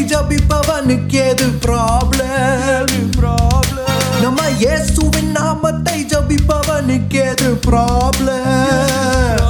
ஜபிப்பவனுக்கு ஏது ப்ராப்ளம் நம்ம இயேசுவின் நாமத்தை ஜபிப்பவனுக்கு ஏது ப்ராப்ளம்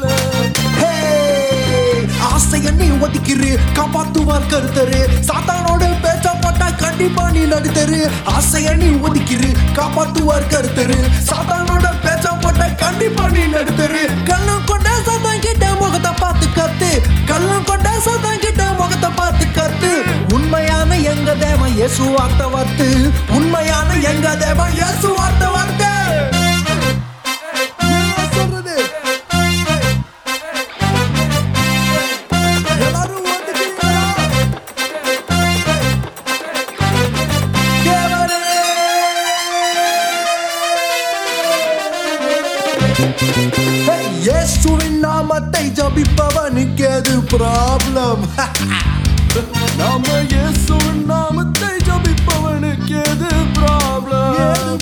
ஆசைய நீ ஒதுக்கிரு காப்பாத்துவார் கருத்தரு சாத்தானோட பேச்ச போட்டா கண்டிப்பா நீ நடுத்தரு ஆசைய நீ ஒதுக்கிரு காப்பாத்துவார் கருத்தரு சாத்தானோட பேச்ச போட்டா கண்டிப்பா நீ நடுத்தரு கள்ளம் கொண்ட சாத்தான் கிட்ட முகத்தை பார்த்து கத்து கள்ளம் கொண்ட சாத்தான் கிட்ட முகத்தை பார்த்து கத்து உண்மையான எங்க தேவன் இயேசு வார்த்தை வார்த்து உண்மையான எங்க தேவன் இயேசு வார்த்தை வார்த்தை சொல்றது எல்லாரும் வந்துட்டீங்களா? தேவனே! Hey, இயேசுவின் நாமத்தை ஜபிப்பவனுக்கு எது ப்ராப்ளம் நாம இயேசுவின் நாமத்தை ஜபிப்பவனுக்கு எது ப்ராப்ளம்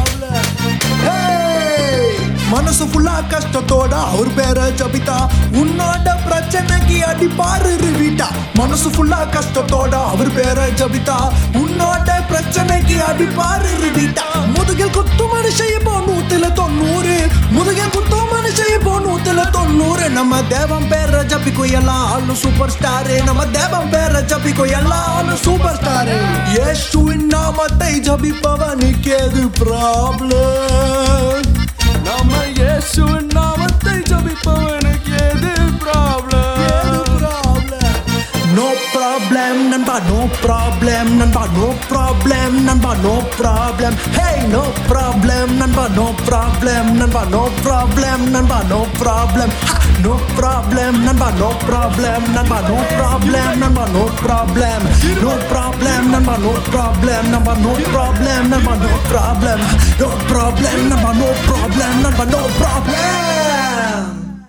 மனசு ஃபுல்லா கஷ்டத்தோட அவர் பேரை ஜபித்தா உன்னோட பிரச்சனைக்கு அடிப்பாரு வீட்டா மனசு ஃபுல்லா கஷ்டத்தோட அவர் பேரை ஜபித்தா உன்னோட பிரச்சனைக்கு அடிப்பாரு வீட்டா முதுகில் குத்து மனுஷைய போ நூத்துல தொண்ணூறு முதுகில் குத்து மனுஷைய போ நூத்துல தொண்ணூறு நம்ம தேவன் பேரை ஜபிக்கும் எல்லாம் ஆளும் சூப்பர் ஸ்டாரு நம்ம தேவன் பேரை ஜபிக்கும் எல்லாம் ஆளும் சூப்பர் ஸ்டாரு இயேசுவின் நாமத்தை ஜபிப்பவனுக்கு எது ப்ராப்ளம் நாம இயேசுவின் நாமத்தை ஜபிப்பவனுக்கு எது ப்ராப்ளம் No problem, நண்பா no problem, நண்பா no problem, நண்பா no problem. Hey, no problem, நண்பா no problem, நண்பா no problem, நண்பா no problem. Ha, no problem, நண்பா no problem, நண்பா no problem, நண்பா no problem. No problem, நண்பா no problem, நண்பா no problem, நண்பா no problem. No problem, நண்பா no problem, நண்பா no problem.